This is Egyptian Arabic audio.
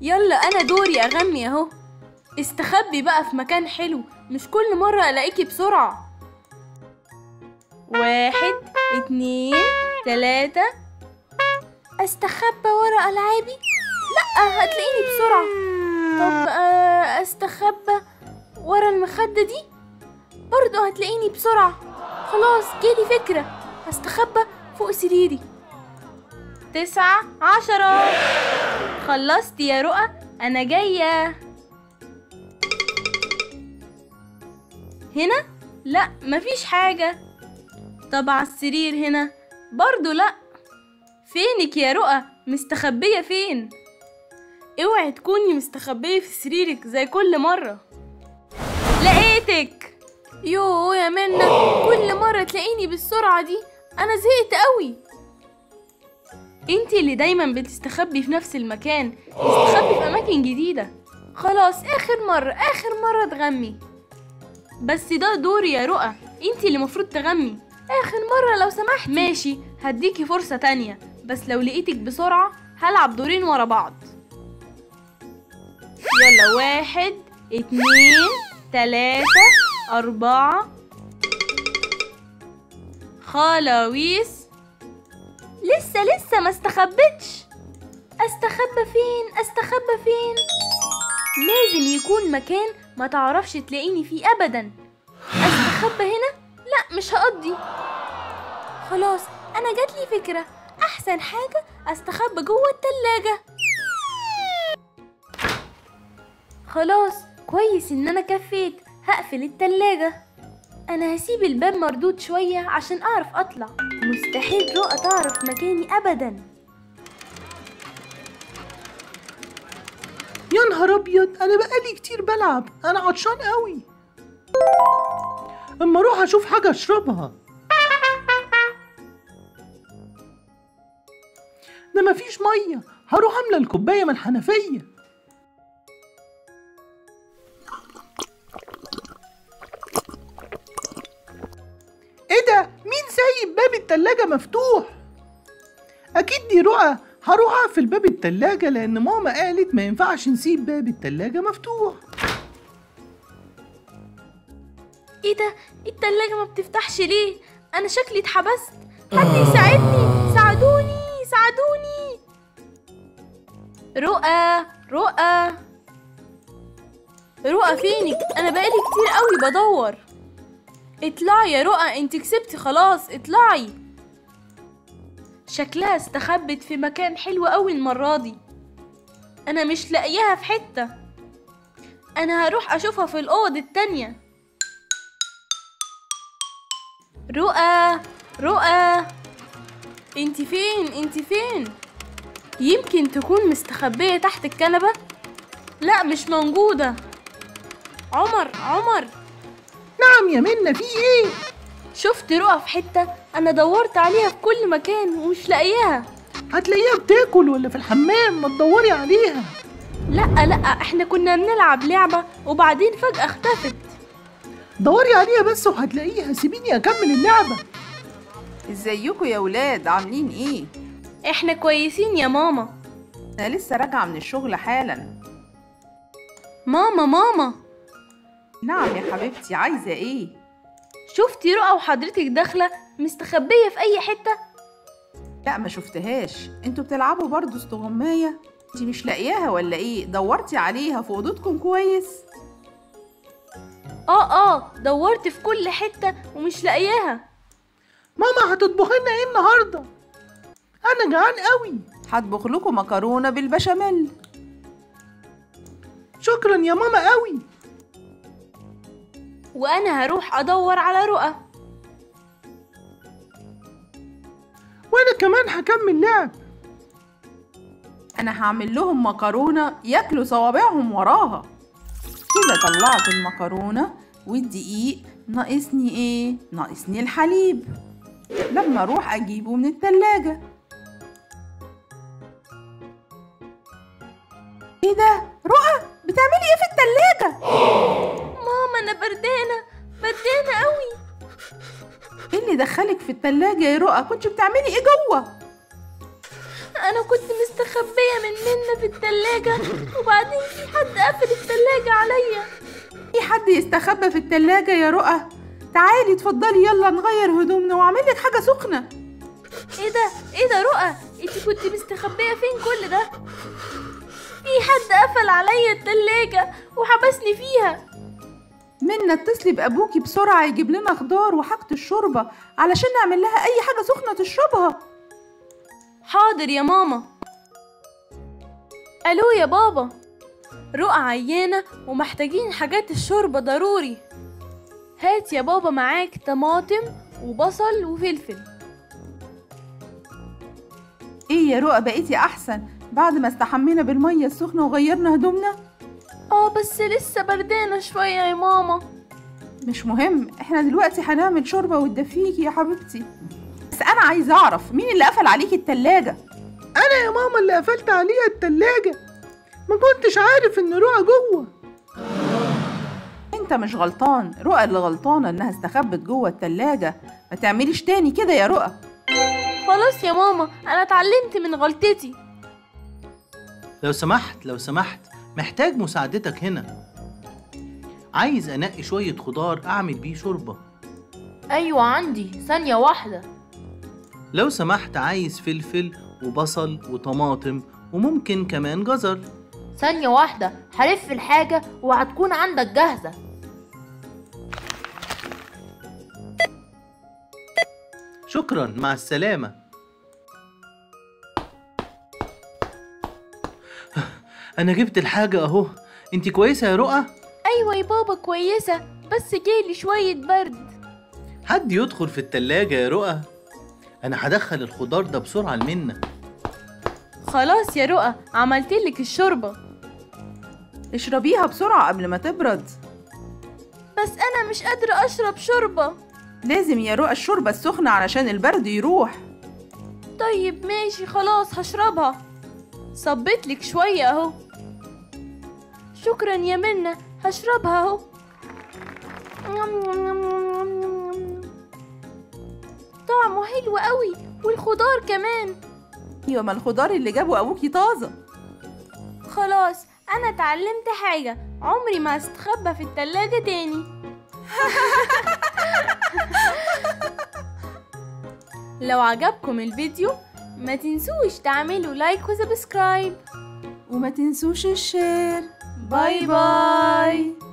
يلا انا دوري اغني اهو استخبي بقى في مكان حلو مش كل مرة الاقيكي بسرعة واحد اتنين تلاتة استخبى ورا العابي لا هتلاقيني بسرعة طب آه، استخبى ورا المخدة دي برضه هتلاقيني بسرعة خلاص جالي فكرة هستخبى فوق سريري تسعة عشرة خلصت يا رؤى أنا جاية هنا؟ لا مفيش حاجة طب على السرير هنا برضو لا فينك يا رؤى مستخبية فين؟ اوعي تكوني مستخبية في سريرك زي كل مرة لقيتك يو يا منى كل مرة تلاقيني بالسرعة دي أنا زهقت قوي انتي اللي دايما بتستخبي في نفس المكان استخبي في أماكن جديدة خلاص آخر مرة آخر مرة تغمي بس ده دوري يا رؤى انتي اللي مفروض تغمي آخر مرة لو سمحتي ماشي هديكي فرصة تانية بس لو لقيتك بسرعة هلعب دورين ورا بعض يلا واحد اتنين تلاتة أربعة خلاويص لسه لسه ما استخبتش استخبى فين استخبى فين لازم يكون مكان ما تعرفش تلاقيني فيه ابدا استخبى هنا لا مش هقضي خلاص انا جاتلي فكرة احسن حاجة استخبى جوه التلاجة خلاص كويس ان انا كفيت هقفل التلاجة انا هسيب الباب مردود شوية عشان اعرف اطلع مستحيل رؤى تعرف مكاني ابدا يا نهار ابيض انا بقالي كتير بلعب انا عطشان قوي اما اروح اشوف حاجه اشربها ده مفيش ميه هروح املى الكوبايه من الحنفيه ايه ده مين سايب باب التلاجة مفتوح اكيد دي رؤى هروح اقفل باب التلاجة لان ماما قالت ما ينفعش نسيب باب التلاجة مفتوح ايه ده التلاجة ما بتفتحش ليه انا شكلي اتحبست حد يساعدني ساعدوني ساعدوني رؤى رؤى رؤى فينك انا بقالي كتير قوي بدور اطلعي يا رؤى انت كسبتي خلاص اطلعي شكلها استخبت في مكان حلو قوي المرة دي انا مش لاقياها في حتة انا هروح اشوفها في الاوض التانية رؤى رؤى انت فين انت فين يمكن تكون مستخبية تحت الكنبة لا مش موجودة عمر عمر نعم يا منى في ايه شفت رؤى في حتة أنا دورت عليها في كل مكان ومش لاقياها هتلاقيها بتاكل ولا في الحمام ما تدوري عليها لا لا احنا كنا بنلعب لعبة وبعدين فجأة اختفت دوري عليها بس وهتلاقيها سيبيني اكمل اللعبة ازيكم يا ولاد عاملين ايه احنا كويسين يا ماما انا لسه راجعه من الشغل حالا ماما ماما نعم يا حبيبتي عايزه ايه شفتي رؤى وحضرتك داخلة مستخبية في أي حتة لا ما شفتهاش انتوا بتلعبوا برضو استغمايه انت مش لاقياها ولا ايه دورتي عليها في اوضتكم كويس اه اه دورت في كل حتة ومش لاقياها ماما هتطبخ لنا ايه النهارده انا جعان قوي هطبخ لكم مكرونه بالبشاميل شكرا يا ماما قوي وأنا هروح أدور على رؤى وانا كمان هكمل لعب انا هعمل لهم مكرونه ياكلوا صوابعهم وراها كده طلعت المكرونه والدقيق ناقصني ايه ناقصني الحليب لما اروح اجيبه من التلاجة ايه ده رؤى بتعملي ايه في التلاجة ماما أنا بردانة بردانة قوي ايه اللي دخلك في التلاجة يا رؤى كنت بتعملي ايه جوه انا كنت مستخبية من منا في التلاجة وبعدين في حد قفل التلاجة عليا في حد يستخبى في التلاجة يا رؤى تعالي اتفضلي يلا نغير هدومنا واعمل لك حاجة سخنة ايه ده ايه ده رؤى انت كنت مستخبية فين كل ده في حد قفل عليا التلاجة وحبسني فيها منا اتصلي بأبوكي بسرعة يجيب لنا خضار وحاجة الشوربة علشان نعمل لها أي حاجة سخنة تشربها حاضر يا ماما الو يا بابا رؤى عيانة ومحتاجين حاجات الشوربة ضروري هات يا بابا معاك طماطم وبصل وفلفل ايه يا رؤى بقيتي أحسن بعد ما استحمينا بالمية السخنة وغيرنا هدومنا اه بس لسه بردانة شوية يا ماما مش مهم احنا دلوقتي هنعمل شوربة وتدفيكي يا حبيبتي بس أنا عايزة أعرف مين اللي قفل عليكي التلاجة انا يا ماما اللي قفلت عليها التلاجة ما كنتش عارف ان رؤى جوه انت مش غلطان رؤى اللي غلطانة انها استخبت جوه التلاجة ما تعمليش تاني كده يا رؤى خلاص يا ماما انا اتعلمت من غلطتي لو سمحت لو سمحت محتاج مساعدتك هنا عايز انقي شوية خضار اعمل بيه شوربة ايوه عندي ثانية واحدة لو سمحت عايز فلفل وبصل وطماطم وممكن كمان جزر ثانية واحدة هلف الحاجة وهتكون عندك جاهزة شكرا مع السلامة أنا جبت الحاجة أهو أنت كويسة يا رؤى؟ ايوه يا بابا كويسة بس جالي شوية برد حد يدخل في التلاجة يا رؤى أنا هدخل الخضار ده بسرعة لمنى خلاص يا رؤى عملتلك الشوربة اشربيها بسرعة قبل ما تبرد بس انا مش قادرة اشرب شوربة لازم يا رؤى الشوربة السخنة علشان البرد يروح طيب ماشي خلاص هشربها صبيتلك شوية اهو شكرا يا منى هشربها اهو طعمه حلو قوي والخضار كمان ايوه ما الخضار اللي جابه ابوكي طازة خلاص انا اتعلمت حاجة عمري ما استخبى في التلاجة تاني لو عجبكم الفيديو ما تنسوش تعملوا لايك وسبسكرايب وما تنسوش الشير باي باي